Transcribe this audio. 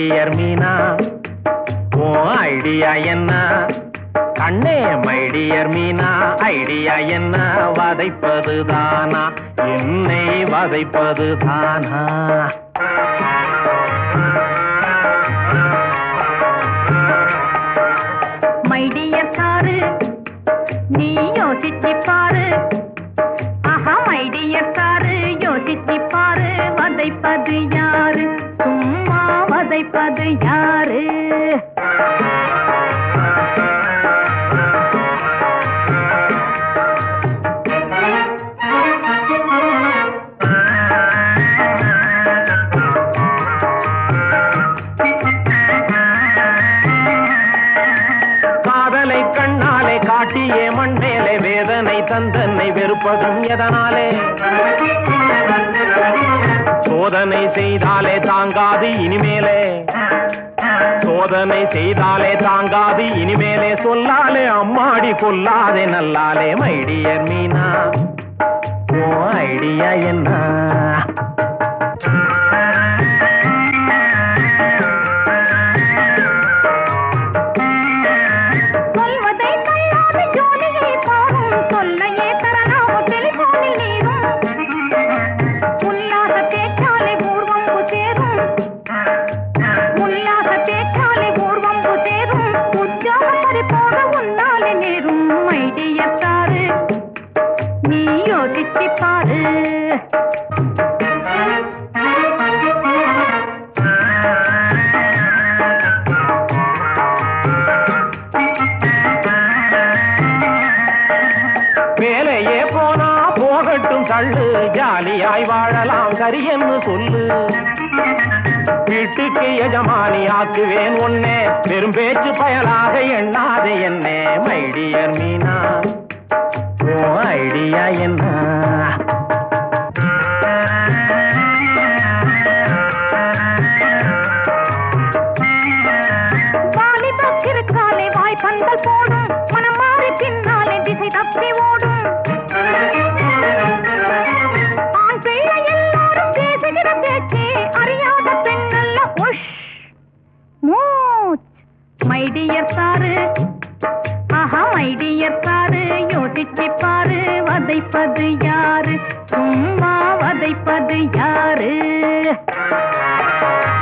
dear Meena oh idea என்ன கண்ணே my dear Meena idea என்ன வதைப்பது தானா என்னை வதைப்பது தானா மைடியர் சாரு நீ யோசிச்சு பாரு ஆஹா மைடியர் சாரு யோசிச்சு பாரு வதைப்பது யாரு சும்மா வதைப்பது யாரு காதலை கண்ணாலே காட்டியே மண் மேலே வேதனை தந்தன்னை வெறுப்பதும் எதனாலே சோதனை செய்தாலே தாங்காது இனிமேலே சோதனை செய்தாலே தாங்காது இனிமேலே சொல்லாலே அம்மாடி கொல்லாதே நல்லாலே மைடியர் மீனா ஓ ஐடியா என்ன சொல்வதை தள்ளாத ஜோலியை பாரும் சொல்லையே தரலாம டெலிபோனில் நீரும் உல்லாச பேச்சாலை பூர்வம்பு சேரும் உல்லாச பேச்சாலை பூர்வம்பு சேரும் உற்சாக பறிபோக உன்னாலே நேரும் மைடியத்தாரு நீ யோசிச்சு பாரு வேலையே போனா போகட்டும் தள்ளு ஜாலியாய் வாழலாம் சரியென்னு சொல்லு வீட்டுக்கு எஜமானி ஆக்குவேன் உன்னே வெறும் பேச்சு பயலாக எண்ணாதே என்னே மைடியர் மீனா ஓ ஐடியா என்ன வாலிபக்கிருக்காலே வாய்ப்பந்தல் போடும் மனம் மாறி பின்னாலே திசை தப்பி ஓடும் ஆண் பிள்ளை எல்லாரும் பேசுகிற பேச்சே அறியாத பெண்ணல்ல உஷ் மூச் மைடியர் சாரு ஆஹா மைடியர் சாரு யோசிச்சு பாரு வதைப்பது யாரு சும்மா வதைப்பது யாரு